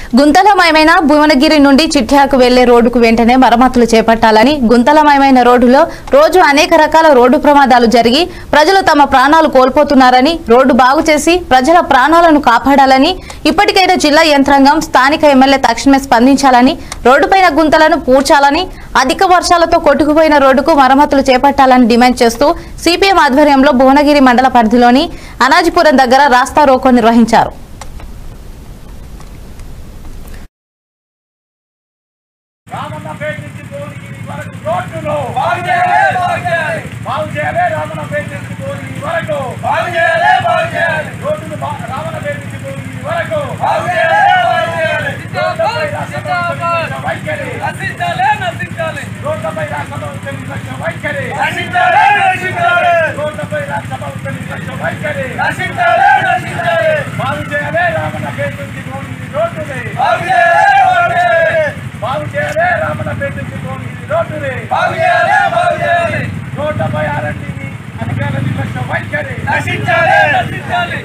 గుంతలమయమైన భువనగిరి నుండి చిట్యాకు వెళ్లే రోడ్డుకు వెంటనే మరమ్మతులు చేపట్టాలని గుంతలమయమైన రోడ్డులో రోజు అనేక రకాల రోడ్డు ప్రమాదాలు జరిగి ప్రజలు తమ ప్రాణాలు కోల్పోతున్నారని రోడ్డు బాగు చేసి ప్రజల ప్రాణాలను కాపాడాలని ఇప్పటికైనా జిల్లా యంత్రాంగం స్థానిక ఎమ్మెల్యే తక్షణమే స్పందించాలని రోడ్డుపైన గుంతలను పూడ్చాలని అధిక వర్షాలతో కొట్టుకుపోయిన రోడ్డుకు మరమ్మతులు చేపట్టాలని డిమాండ్ చేస్తూ సిపిఎం ఆధ్వర్యంలో భువనగిరి మండల పరిధిలోని అనాజిపురం దగ్గర రాస్తా రోకో నిర్వహించారు రామన్నపేట నుంచి భువనగిరి వరకు రోడ్డును బాగు చేయాలి బాగు చేయాలి బాగు చేయాలి రామన్నపేట నుంచి భువనగిరి వరకు బాగు చేయాలి బాగు చేయాలి రోడ్డును బా- రామన్నపేట నుంచి భువనగిరి వరకు బాగు చేయాలి బాగు చేయాలి రోడ్లపై రాష్ట్రప్రభుత్వం వైఖరి నశించాలి నశించాలి రోడ్లపై రాష్ట్రప్రభుత్వం నిర్లక్ష్య వైఖరి నశించాలి నశించాలి రోడ్లపై రాష్ట్రప్రభుత్వం నిర్లక్ష్య వైఖరి నశించాలి నశించాలి బాగు చేయాలి రామన్నపేట నుంచి భువనగిరి రోడ్డుని బాగు చేయాలి బాగు చేయాలి బాగు చేయాలి రామన్నపేట నుంచి భువనగిరి రోడ్డుని బాగు చేయాలి బాగు చేయాలి రోడ్లపై ఆర్ఎండ్బి అధికారుల నిర్లక్ష్య వైఖరి నశించాలి నశించాలి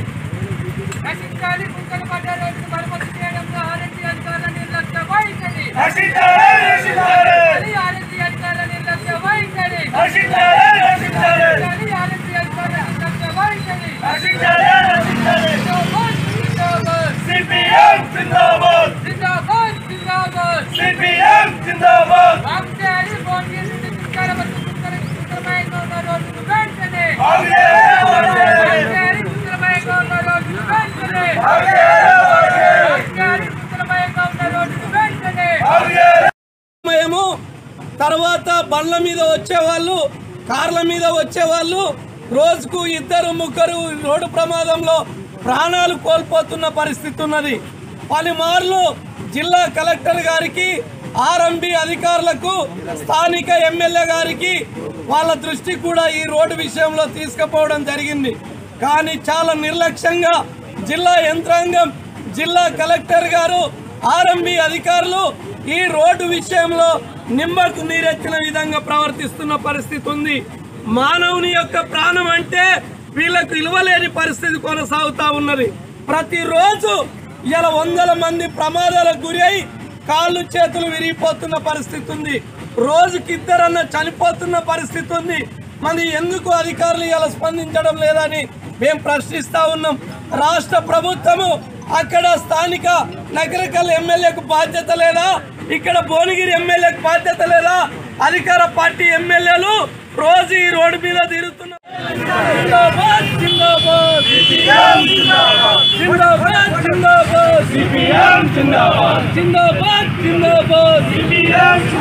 నశించాలి కుక్కలు పడ్డ రోజును మరమ్మతు చేయడంలో ఆర్ఎంపీ అధికారుల నిర్లక్ష్య వైఖరి నశించాలి నశించాలి అది ఆర్ఎంపీ అధికారుల నిర్లక్ష్య వైఖరి నశించాలి నశించాలి అది ఆర్ఎంపీ అధికారుల నిర్లక్ష్య వైఖరి నశించాలి నశించాలి జిందాబాద్ జిందాబాద్ సిపిఎం జిందాబాద్ జిందాబాద్ జిందాబాద్ సిపిఎం జిందాబాద్ బాగు చేయాలి భువనగిరి నుండి చిత్కాల వరకు కుక్కల కుక్కలమయంగా ఉన్న రోడ్డును వెంటనే బాగు చేయాలి బాగు బాగు చేయాలి చేయాలి కుక్కలమయంగా ఉన్న రోడ్డును వెంటనే బాగు చేయాలి బాగు చేయాలి బాగు చేయాలి కుక్కలమయంగా ఉన్న రోడ్డును వెంటనే బాగు చేయాలి సమయము తర్వాత బండ్ల మీద వచ్చేవాళ్ళు కార్ల మీద వచ్చేవాళ్ళు రోజుకు ఇద్దరు ముగ్గురు రోడ్డు ప్రమాదంలో ప్రాణాలు కోల్పోతున్న పరిస్థితి ఉన్నది పలుమార్లు జిల్లా కలెక్టర్ గారికి ఆర్ఎంబి అధికారులకు స్థానిక ఎమ్మెల్యే గారికి వాళ్ళ దృష్టి కూడా ఈ రోడ్డు విషయంలో తీసుకుపోవడం జరిగింది కానీ చాలా నిర్లక్ష్యంగా జిల్లా యంత్రాంగం జిల్లా కలెక్టర్ గారు ఆర్ఎంబి అధికారులు ఈ రోడ్డు విషయంలో నిమ్మకు నీరెత్తిన విధంగా ప్రవర్తిస్తున్న పరిస్థితి ఉంది మానవుని యొక్క ప్రాణం అంటే వీళ్ళకు ఇలువలేని పరిస్థితి కొనసాగుతా ఉన్నది ప్రతిరోజు ఇలా వందల మంది ప్రమాదాలకు గురి అయి కాళ్ళు చేతులు విరిగిపోతున్న పరిస్థితి ఉంది రోజుకి ఇద్దరన్న చనిపోతున్న పరిస్థితి ఉంది మరి ఎందుకు అధికారులు ఇలా స్పందించడం లేదని మేము ప్రశ్నిస్తా ఉన్నాం రాష్ట్ర ప్రభుత్వము అక్కడ స్థానిక నగరకల్ ఎమ్మెల్యేకు బాధ్యత లేదా ఇక్కడ భువనగిరి ఎమ్మెల్యేకు బాధ్యత లేదా అధికార పార్టీ ఎమ్మెల్యేలు రోజు ఈ రోడ్డు మీద తిరుగుతున్నారు జిందాబాద్ జిందాబాద్ జిందాబాద్ జిందాబాద్ జిందాబాద్ జిందాబాద్ జిందాబాద్